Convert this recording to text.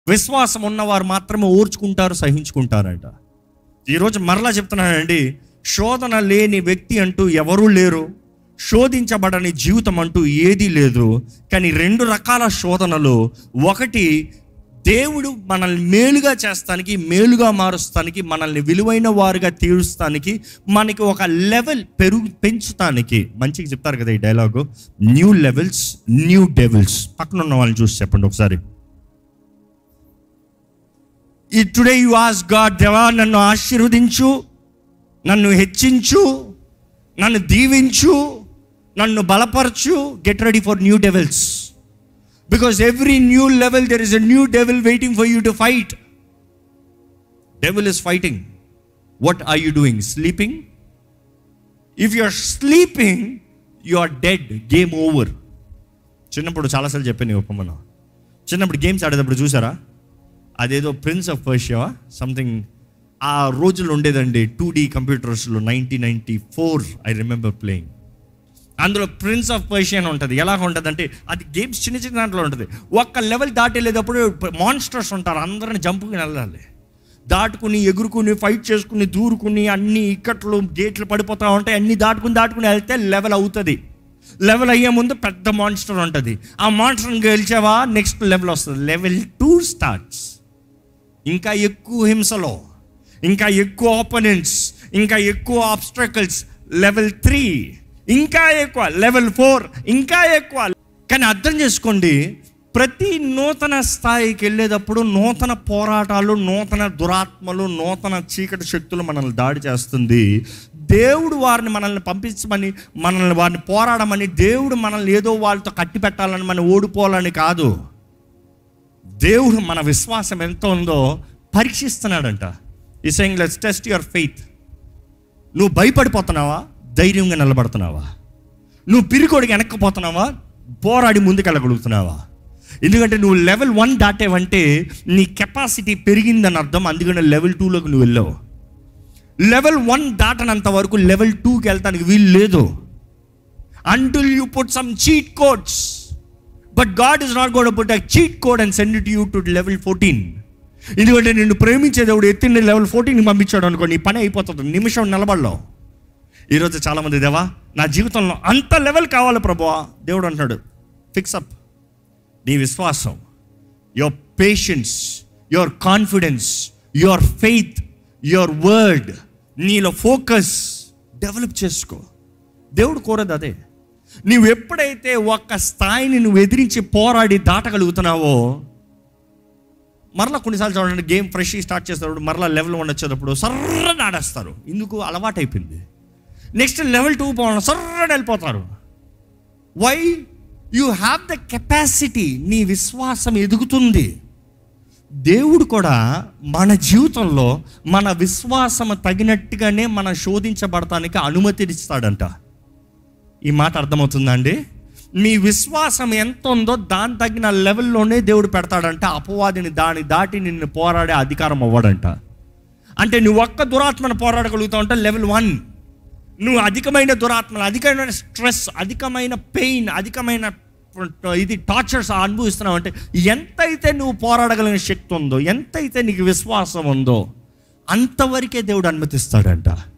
విశ్వాసం ఉన్నవారు మాత్రమే ఓర్చుకుంటారు సహించుకుంటారంట ఈరోజు మరలా చెప్తున్నానండి శోధన లేని వ్యక్తి అంటూ ఎవరూ లేరు శోధించబడని జీవితం అంటూ ఏదీ లేదు కానీ రెండు రకాల శోధనలు ఒకటి దేవుడు మనల్ని మేలుగా చేస్తానికి మేలుగా మారుస్తానికి మనల్ని విలువైన వారుగా తీరుస్తానికి మనకి ఒక లెవెల్ పెరుగు పెంచుతానికి మంచిగా చెప్తారు కదా ఈ dialogue new levels new devils పక్కన ఉన్న వాళ్ళని చూసి చెప్పండి ఒకసారి ఈ టుడే యు ఆస్ గాడ్ దేవా నన్ను ఆశీర్వదించు నన్ను హెచ్చించు నన్ను దీవించు నన్ను బలపరచు get ready for new devils because every new level there is a new devil waiting for you to fight devil is fighting what are you doing sleeping if you are sleeping you are dead game over చిన్నప్పుడు చాలాసార్లు చెప్పాను ఈ ఉపమానం చిన్నప్పుడు games ఆడేటప్పుడు చూసారా అదేదో prince of Persia something ఆ రోజుల్లో ఉండేదండి టూ డీ కంప్యూటర్స్లో nineteen ninety four I remember playing అందులో ప్రిన్స్ ఆఫ్ పర్షియా అని ఉంటుంది ఎలా ఉంటుంది అంటే అది గేమ్స్ చిన్న చిన్న దాంట్లో ఉంటుంది ఒక్క లెవెల్ దాటి వెళ్ళేటప్పుడు మాన్స్టర్స్ ఉంటారు అందరిని జంపుకుని వెళ్ళాలి దాటుకుని ఎగురుకుని ఫైట్ చేసుకుని దూరుకుని అన్ని ఇక్కట్లు గేట్లు పడిపోతా ఉంటాయి అన్ని దాటుకుని దాటుకుని వెళ్తే లెవెల్ అవుతుంది లెవెల్ అయ్యే ముందు పెద్ద మాన్స్టర్ ఉంటుంది ఆ మాన్స్టర్ని గెలిచావా నెక్స్ట్ లెవెల్ వస్తుంది లెవెల్ టూ స్టార్ట్స్ ఇంకా ఎక్కువ హింసలో ఇంకా ఎక్కువ ఆపోనెంట్స్ ఇంకా ఎక్కువ ఆబ్స్ట్రకల్స్ లెవెల్ త్రీ ఇంకా ఎక్కువ లెవెల్ ఫోర్ ఇంకా ఎక్కువ కానీ అర్థం చేసుకోండి ప్రతి నూతన స్థాయికి వెళ్ళేటప్పుడు నూతన పోరాటాలు నూతన దురాత్మలు నూతన చీకటి శక్తులు మనల్ని దాడి చేస్తుంది దేవుడు వారిని మనల్ని పంపించమని మనల్ని వారిని పోరాడమని దేవుడు మనల్ని ఏదో వాళ్ళతో కట్టి పెట్టాలని మనం ఓడిపోవాలని కాదు దేవుడు మన విశ్వాసం ఎంత ఉందో పరీక్షిస్తున్నాడంట ఈ saying let's test your faith నువ్వు భయపడిపోతున్నావా ధైర్యంగా నిలబడుతున్నావా నువ్వు పిరికోడికి వెనక్కిపోతున్నావా పోరాడి ముందుకెళ్ళగలుగుతున్నావా ఎందుకంటే నువ్వు లెవెల్ వన్ దాటేవంటే నీ కెపాసిటీ పెరిగిందని అర్థం అందుకనే లెవెల్ టూలోకి నువ్వు వెళ్ళావు లెవెల్ వన్ దాటనంత వరకు లెవెల్ టూకి వెళ్తానికి వీలు లేదు until you put some cheat codes but God is not God put a cheat code and send it you to level fourteen ఎందుకంటే నిన్ను ప్రేమించే దేవుడు ఎత్తిన లెవెల్ ఫోర్టీన్కి పంపించాడు అనుకో నీ పని అయిపోతుంది నిమిషం నిలబడలో ఈరోజు చాలామంది దేవా నా జీవితంలో అంత లెవెల్ కావాలి ప్రభువా దేవుడు అంటున్నాడు ఫిక్సప్ నీ విశ్వాసం your patience your confidence your faith your word నీలో ఫోకస్ డెవలప్ చేసుకో దేవుడు కోరదు అదే నువ్వు ఎప్పుడైతే ఒక్క స్థాయిని నువ్వు ఎదిరించి పోరాడి దాటగలుగుతున్నావో మరలా కొన్నిసార్లు చూడండి గేమ్ ఫ్రెష్ స్టార్ట్ చేస్తారు మరలా లెవెల్ వన్ వచ్చేటప్పుడు సర్రని ఆడేస్తారు ఇందుకు అలవాటైపోయింది నెక్స్ట్ లెవెల్ టూ పోవడం సర్రని వెళ్ళిపోతారు why you have the capacity నీ విశ్వాసం ఎదుగుతుంది దేవుడు కూడా మన జీవితంలో మన విశ్వాసం తగినట్టుగానే మనం శోధించబడటానికి అనుమతిస్తాడంట ఈ మాట అర్థమవుతుందా అండి మీ విశ్వాసం ఎంత ఉందో దాని తగిన లెవెల్లోనే దేవుడు పెడతాడంట అపవాదిని దాని దాటి నిన్ను పోరాడే అధికారం అవ్వడంట అంటే నువ్వు ఒక్క దురాత్మను పోరాడగలుగుతావు అంటే లెవెల్ వన్ నువ్వు అధికమైన దురాత్మలు అధికమైన స్ట్రెస్ అధికమైన పెయిన్ అధికమైన ఇది టార్చర్స్ అనుభవిస్తున్నావు అంటే ఎంతైతే నువ్వు పోరాడగలిగిన శక్తి ఉందో ఎంతైతే నీకు విశ్వాసం ఉందో అంతవరకే దేవుడు అనుమతిస్తాడంట